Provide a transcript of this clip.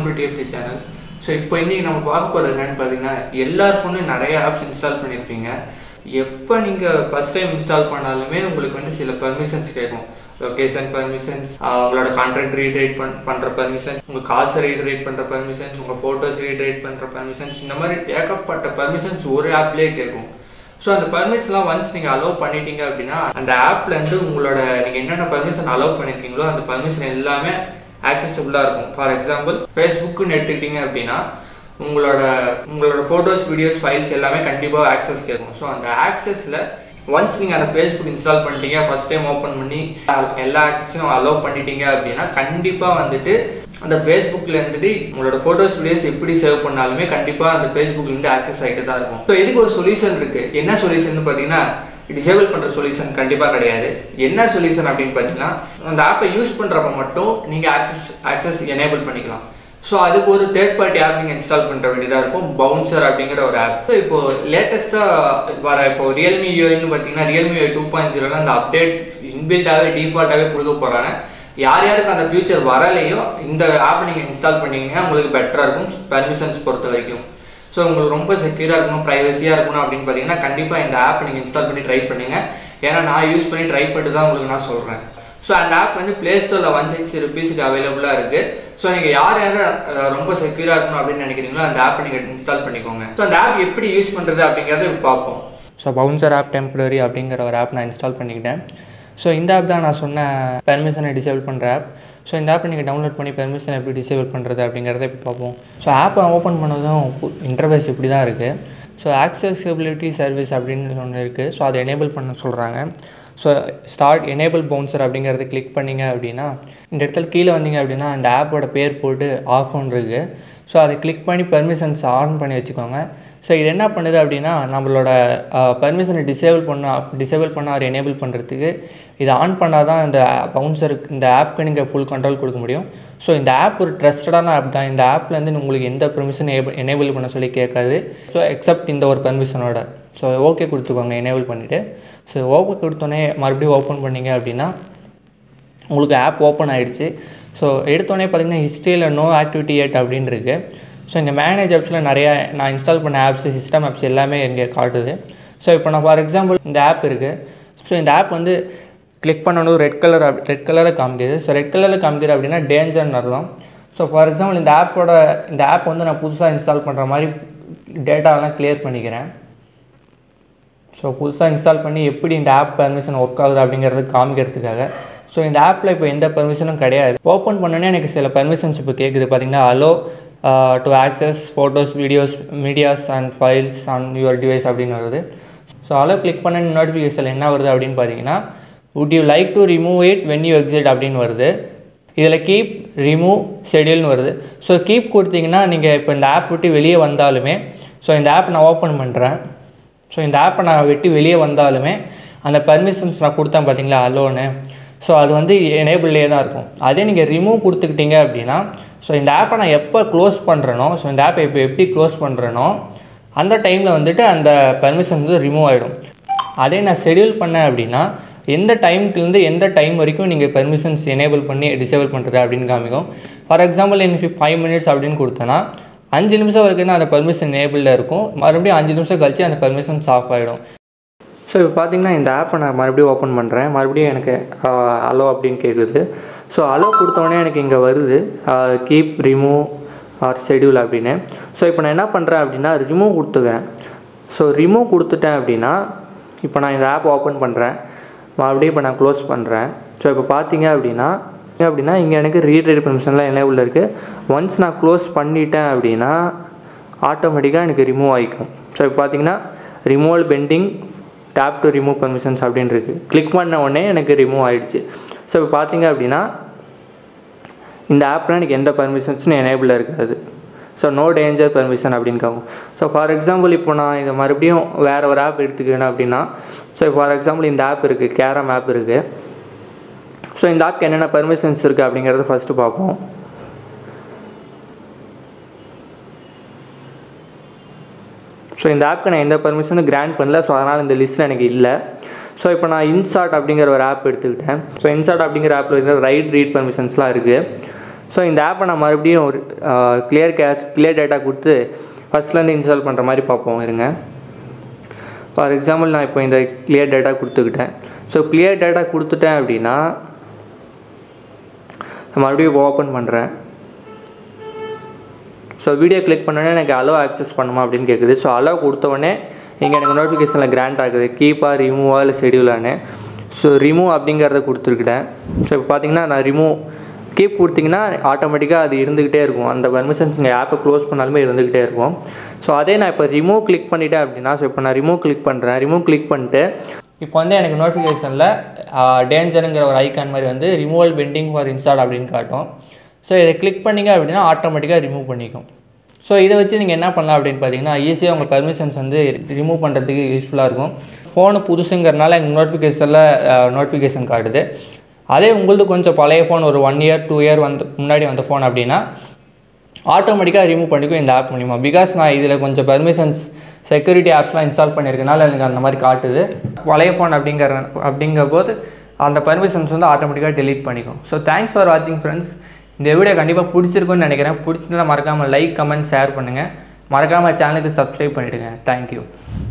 welcome to DFT channel so இப்போ இன்னைக்கு நம்ம பார்க்க போகிறது என்னன்னு பார்த்தீங்கன்னா எல்லார் ஃபோனும் நிறைய ஆப்ஸ் இன்ஸ்டால் பண்ணியிருப்பீங்க எப்போ நீங்கள் ஃபர்ஸ்ட் டைம் இன்ஸ்டால் பண்ணாலுமே உங்களுக்கு வந்து சில பர்மிஷன்ஸ் கேட்கும் லொகேஷன் பர்மிஷன்ஸ் உங்களோட கான்ட்ராக்ட் ரீட்ரைட் பண் பண்ணுற பர்மிஷன் உங்கள் காசை ரீட்ரைட் பண்ணுற பர்மிஷன்ஸ் உங்கள் ஃபோட்டோஸ் ரீட்ரைட் பண்ணுற பர்மிஷன்ஸ் இந்த மாதிரி ஏகப்பட்ட பர்மிஷன்ஸ் ஒரு ஆப்லேயே கேட்கும் ஸோ அந்த பர்மிஷன்லாம் ஒன்ஸ் நீங்கள் அலோவ் பண்ணிட்டீங்க அப்படின்னா அந்த ஆப்லேருந்து உங்களோட நீங்கள் என்னென்ன பர்மிஷன் அலோவ் பண்ணியிருக்கீங்களோ அந்த பர்மிஷன் எல்லாமே ஆக்சசபிளாக இருக்கும் ஃபார் எக்ஸாம்பிள் ஃபேஸ்புக்குன்னு எடுத்துக்கிட்டீங்க அப்படின்னா உங்களோட உங்களோட ஃபோட்டோஸ் வீடியோஸ் ஃபைல்ஸ் எல்லாமே கண்டிப்பாக ஆக்சஸ் கேட்கும் ஸோ அந்த ஆக்சஸில் ஒன்ஸ் நீங்கள் அந்த ஃபேஸ்புக் இன்ஸ்டால் பண்ணிட்டீங்க ஃபர்ஸ்ட் டைம் ஓப்பன் பண்ணி எல்லா ஆக்சஸையும் அலோவ் பண்ணிட்டீங்க அப்படின்னா கண்டிப்பாக வந்துட்டு அந்த ஃபேஸ்புக்கில் இருந்துட்டு உங்களோட ஃபோட்டோஸ் வீடியோஸ் எப்படி சேவ் பண்ணாலுமே கண்டிப்பாக அந்த ஃபேஸ்புக்லேருந்து ஆக்சஸ் ஆகிட்டு தான் இருக்கும் ஸோ இதுக்கு ஒரு சொல்யூஷன் இருக்குது என்ன சொல்யூஷன் பார்த்தீங்கன்னா டிசேபிள் பண்ணுற சொல்யூஷன் கண்டிப்பாக கிடையாது என்ன சொல்யூஷன் அப்படின்னு பார்த்தீங்கன்னா அந்த ஆப்பை யூஸ் பண்ணுறப்ப மட்டும் நீங்கள் ஆக்சஸ் ஆக்சஸ் எனேபிள் பண்ணிக்கலாம் ஸோ அதுக்கு ஒரு தேர்ட் பார்ட்டி ஆப் நீங்கள் இன்ஸ்டால் பண்ணுற வேண்டியதாக இருக்கும் பவுன்சர் அப்படிங்கிற ஒரு ஆப் இப்போ லேட்டஸ்ட்டாக வர இப்போ ரியல்மி யூஐன்னு பார்த்தீங்கன்னா ரியல்மி யூஐ டூ பாயிண்ட் ஜீரோல அந்த அப்டேட் இன்பில்டாகவே டிஃபால்ட்டாகவே கொடுக்க போகிறாங்க யார் யாருக்கு அந்த ஃபியூச்சர் வரலையோ இந்த ஆப் நீங்கள் இன்ஸ்டால் பண்ணீங்கன்னா உங்களுக்கு பெட்டராக இருக்கும் பர்மிஷன்ஸ் பொறுத்த வரைக்கும் ஸோ உங்களுக்கு ரொம்ப செக்யூராக இருக்கணும் ப்ரைவசியாக இருக்கணும் அப்படின்னு பார்த்தீங்கன்னா கண்டிப்பாக இந்த ஆப் நீங்கள் இன்ஸ்டால் பண்ணி ட்ரை பண்ணுங்க ஏன்னா நான் யூஸ் பண்ணி ட்ரை பண்ணிட்டு தான் உங்களுக்கு நான் சொல்கிறேன் ஸோ அந்த ஆப் வந்து ப்ளே ஸ்டோரில் ஒன் சிக்ஸ்டி ருபீஸுக்கு அவைலபிளாக இருக்குது ஸோ நீங்கள் யார் யாரும் ரொம்ப செக்யூராக இருக்கணும் அப்படின்னு நினைக்கிறீங்களோ அந்த ஆப்பை நீங்கள் இன்ஸ்டால் பண்ணிக்கோங்க ஸோ அந்த ஆப் எப்படி யூஸ் பண்ணுறது அப்படிங்கிறத இப்போ பார்ப்போம் ஸோ பவுன்சர் ஆப் டெம்பரரி அப்படிங்கிற ஒரு ஆப் நான் இன்ஸ்டால் பண்ணிக்கிட்டேன் ஸோ இந்த ஆப் தான் நான் சொன்ன பெர்மிஷனை டிசேபிள் பண்ணுற ஆப் ஸோ இந்த ஆப்பை நீங்கள் டவுன்லோட் பண்ணி பெர்மிஷன் எப்படி டிசேபிள் பண்ணுறது அப்படிங்கிறத இப்போ பார்ப்போம் ஸோ ஆப்பை ஓப்பன் பண்ணதும் இன்டர்வேஸ் இப்படி தான் இருக்குது ஸோ ஆக்சசிபிலிட்டி சர்வீஸ் அப்படின்னு ஒன்று இருக்குது ஸோ அதை எனேபிள் பண்ண சொல்கிறாங்க ஸோ ஸ்டார்ட் எனேபிள் பவுன்சர் அப்படிங்கிறத கிளிக் பண்ணிங்க அப்படின்னா இந்த இடத்துல கீழே வந்தீங்க அப்படின்னா அந்த ஆப்போட பேர் போட்டு ஆஃப் ஒன் இருக்குது ஸோ அதை கிளிக் பண்ணி பர்மிஷன்ஸ் ஆன் பண்ணி வச்சுக்கோங்க ஸோ இது என்ன பண்ணுது அப்படின்னா நம்மளோட பர்மிஷனை டிசேபிள் பண்ண டிசேபிள் பண்ண அவர் எனேபிள் பண்ணுறதுக்கு இதை ஆன் பண்ணால் தான் இந்த பவுன்சருக்கு இந்த ஆப்புக்கு நீங்கள் ஃபுல் கண்ட்ரோல் கொடுக்க முடியும் ஸோ இந்த ஆப் ஒரு ட்ரஸ்டடான ஆப் தான் இந்த ஆப்லேருந்து உங்களுக்கு எந்த பெர்மிஷன் எனேபிள் பண்ண சொல்லி கேட்காது ஸோ எக்ஸப்ட் இந்த ஒரு பெர்மிஷனோட ஸோ ஓகே கொடுத்துக்கோங்க எனேபிள் பண்ணிவிட்டு ஸோ ஓகே கொடுத்தோன்னே மறுபடியும் ஓப்பன் பண்ணிங்க அப்படின்னா உங்களுக்கு ஆப் ஓப்பன் ஆகிடுச்சு ஸோ எடுத்தோடனே பார்த்தீங்கன்னா ஹிஸ்ட்ரியில் நோ ஆக்டிவிட்டி ஏட் அப்படின்னு இருக்குது ஸோ இந்த மேனேஜ் ஆப்ஸில் நிறையா நான் இன்ஸ்டால் பண்ண ஆப்ஸ் சிஸ்டம் ஆப்ஸ் எல்லாமே இங்கே காட்டுது ஸோ இப்போ நான் ஃபார் எக்ஸாம்பிள் இந்த ஆப் இருக்குது ஸோ இந்த ஆப் வந்து கிளிக் பண்ணணும் ரெட் கலர் ரெட் கலரில் காமிக்குது ஸோ ரெட் கலரில் காமிக்குது அப்படின்னா டேஞ்சர்னு அர்த்தம் ஸோ ஃபார் எக்ஸாம்பிள் இந்த ஆப்போட இந்த ஆப் வந்து நான் புதுசாக இன்ஸ்டால் பண்ணுற மாதிரி டேட்டாவெல்லாம் கிளியர் பண்ணிக்கிறேன் ஸோ புதுசாக இன்ஸ்டால் பண்ணி எப்படி இந்த ஆப் பர்மிஷன் ஒர்க் ஆகுது அப்படிங்கிறது காமிக்கிறதுக்காக ஸோ இந்த ஆப்பில் இப்போ எந்த பர்மிஷனும் கிடையாது ஓப்பன் பண்ணோன்னே எனக்கு சில பர்மிஷன்ஸ் இப்போ கேட்குது பார்த்தீங்கன்னா allow to access photos videos medias and files on your device அப்படின்னு வருது ஸோ அலோ கிளிக் பண்ண நோட்டிஃபிகேஷன் என்ன வருது அப்படின்னு பார்த்தீங்கன்னா would you like to remove it when you exit அப்படின்னு வருது இதில் கீப் ரிமூவ் ஷெடியூல்னு வருது ஸோ கீப் கொடுத்தீங்கன்னா நீங்கள் இப்போ இந்த ஆப் விட்டு வெளியே வந்தாலுமே ஸோ இந்த ஆப் நான் ஓப்பன் பண்ணுறேன் ஸோ இந்த ஆப்பை நான் விட்டு வெளியே வந்தாலுமே அந்த பர்மிஷன்ஸ் நான் கொடுத்தேன் பார்த்தீங்களா அலோன்னு ஸோ அது வந்து எனேபிள்லேயே தான் இருக்கும் அதே நீங்கள் ரிமூவ் கொடுத்துக்கிட்டீங்க அப்படின்னா ஸோ இந்த ஆப்பை நான் எப்போ க்ளோஸ் பண்ணுறேனோ ஸோ இந்த ஆப்பை இப்போ எப்படி க்ளோஸ் பண்ணுறேனோ அந்த டைமில் வந்துட்டு அந்த பர்மிஷன் வந்து ரிமூவ் ஆகிடும் அதே நான் ஷெடியூல் பண்ணேன் அப்படின்னா எந்த டைமுக்குலேருந்து எந்த டைம் வரைக்கும் நீங்கள் பெர்மிஷன்ஸ் எனேபிள் பண்ணி டிசேபிள் பண்ணுறது அப்படின்னு காமிக்கும் ஃபார் எக்ஸாம்பிள் எனக்கு ஃபைவ் மினிட்ஸ் அப்படின்னு கொடுத்தேன்னா அஞ்சு நிமிஷம் வரைக்கும் தான் அந்த பர்மிஷன் எனேபிளில் இருக்கும் மறுபடியும் அஞ்சு நிமிஷம் கழிச்சு அந்த பர்மிஷன்ஸ் ஆஃப் ஆகிடும் ஸோ இப்போ பார்த்தீங்கன்னா இந்த ஆப்பை நான் மறுபடியும் ஓப்பன் பண்ணுறேன் மறுபடியும் எனக்கு அலோ அப்படின்னு கேட்குது ஸோ அலோ கொடுத்தோடனே எனக்கு இங்கே வருது கீப் ரிமூவ் ஆர் ஷெடியூல் அப்படின்னு ஸோ இப்போ நான் என்ன பண்ணுறேன் அப்படின்னா ரிமூவ் கொடுத்துக்கிறேன் ஸோ ரிமூவ் கொடுத்துட்டேன் அப்படின்னா இப்போ நான் இந்த ஆப் ஓப்பன் பண்ணுறேன் மறுபடியும் இப்போ நான் க்ளோஸ் பண்ணுறேன் ஸோ இப்போ பார்த்தீங்க அப்படின்னா அப்படின்னா இங்கே எனக்கு ரீட் ரைட் பர்மிஷன்லாம் எனேபிள் இருக்குது ஒன்ஸ் நான் க்ளோஸ் பண்ணிட்டேன் அப்படின்னா ஆட்டோமேட்டிக்காக எனக்கு ரிமூவ் ஆகிக்கும் ஸோ இப்போ பார்த்தீங்கன்னா removal pending tap to remove permissions அப்படின்னு இருக்குது கிளிக் பண்ண உடனே எனக்கு ரிமூவ் ஆகிடுச்சு ஸோ இப்போ பார்த்தீங்க அப்படின்னா இந்த ஆப்பில் எனக்கு எந்த பர்மிஷன்ஸும் எனேபிளாக இருக்காது ஸோ நோ டேஞ்சர் பர்மிஷன் அப்படின்னு காக்கும் ஸோ ஃபார் எக்ஸாம்பிள் இப்போ நான் இதை மறுபடியும் வேறு ஒரு ஆப் எடுத்துக்கிறேன் அப்படின்னா ஸோ ஃபார் எக்ஸாம்பிள் இந்த ஆப் இருக்குது கேரம் ஆப் இருக்குது ஸோ இந்த ஆப்க்கு என்னென்ன பர்மிஷன்ஸ் இருக்குது அப்படிங்கிறத ஃபஸ்ட்டு பார்ப்போம் ஸோ இந்த ஆப்க்கு நான் எந்த பர்மிஷனும் கிராண்ட் பண்ணல ஸோ அதனால் இந்த லிஸ்ட்டில் எனக்கு இல்லை ஸோ இப்போ நான் இன்சார்ட் அப்படிங்கிற ஒரு ஆப் எடுத்துக்கிட்டேன் ஸோ இன்சார்ட் அப்படிங்கிற ஆப்பில் இருக்கிற ரைட் ரீட் பர்மிஷன்ஸ்லாம் இருக்குது ஸோ இந்த ஆப்பை நான் மறுபடியும் ஒரு கிளியர் கேஷ் கிளியர் டேட்டா கொடுத்து ஃபஸ்ட்லேருந்து இன்ஸ்டால் பண்ணுற மாதிரி பார்ப்போம் இருங்க ஃபார் எக்ஸாம்பிள் நான் இப்போ இந்த கிளியர் டேட்டா கொடுத்துக்கிட்டேன் ஸோ கிளியர் டேட்டா கொடுத்துட்டேன் அப்படின்னா நான் மறுபடியும் ஓப்பன் பண்ணுறேன் ஸோ வீடியோ கிளிக் பண்ணோன்னே எனக்கு அலோ ஆக்சஸ் பண்ணுமா அப்படின்னு கேட்குது ஸோ அலோ கொடுத்தவொடனே இங்கே எனக்கு நோட்டிஃபிகேஷனில் கிராண்ட் ஆகுது கீப்பா ரிமூவா இல்லை ஷெடியூலானு ஸோ ரிமூவ் அப்படிங்கிறத கொடுத்துருக்கிட்டேன் ஸோ இப்போ பார்த்தீங்கன்னா நான் ரிமூவ் கீப் கொடுத்தீங்கன்னா ஆட்டோமேட்டிக்காக அது இருந்துக்கிட்டே இருக்கும் அந்த பர்மிஷன்ஸ் நீங்கள் ஆப்பை க்ளோஸ் பண்ணாலுமே இருந்துக்கிட்டே இருக்கும் ஸோ அதே நான் இப்போ ரிமூவ் கிளிக் பண்ணிட்டேன் அப்படின்னா ஸோ இப்போ நான் ரிமூவ் கிளிக் பண்ணுறேன் ரிமூவ் கிளிக் பண்ணிட்டு இப்போ வந்து எனக்கு நோட்டிஃபிகேஷனில் டேஞ்சருங்கிற ஒரு ஐக்கான் மாதிரி வந்து ரிமூவல் பெண்டிங் ஃபார் இன்ஸ்டால் அப்படின்னு காட்டும் ஸோ இதை கிளிக் பண்ணிங்க அப்படின்னா ஆட்டோமேட்டிக்காக ரிமூவ் பண்ணிக்கும் ஸோ இதை வச்சு நீங்கள் என்ன பண்ணலாம் அப்படின்னு பார்த்தீங்கன்னா ஈஸியாக உங்கள் பர்மிஷன்ஸ் வந்து ரிமூவ் பண்ணுறதுக்கு யூஸ்ஃபுல்லாக இருக்கும் ஃபோனு புதுசுங்கிறனால எங்கள் நோட்டிஃபிகேஷனில் நோட்டிஃபிகேஷன் காட்டுது அதே உங்களது கொஞ்சம் பழைய ஃபோன் ஒரு ஒன் இயர் டூ இயர் வந்து முன்னாடி வந்த ஃபோன் அப்படின்னா ஆட்டோமேட்டிக்காக ரிமூவ் பண்ணிக்கும் இந்த ஆப் மூலிமா பிகாஸ் நான் இதில் கொஞ்சம் பர்மிஷன்ஸ் செக்யூரிட்டி ஆப்ஸ்லாம் இன்ஸ்டால் பண்ணியிருக்கனால எனக்கு அந்த மாதிரி காட்டுது பழைய ஃபோன் அப்படிங்கிற அப்படிங்கிற போது அந்த பர்மிஷன்ஸ் வந்து ஆட்டோமேட்டிக்காக delete பண்ணிக்கும் ஸோ தேங்க்ஸ் ஃபார் வாட்சிங் ஃப்ரெண்ட்ஸ் இந்த வீடியோ கண்டிப்பாக பிடிச்சிருக்குன்னு நினைக்கிறேன் பிடிச்சிருந்தா மறக்காமல் லைக் கமெண்ட் ஷேர் பண்ணுங்கள் மறக்காமல் சேனலுக்கு சப்ஸ்கிரைப் பண்ணிவிடுங்க தேங்க்யூ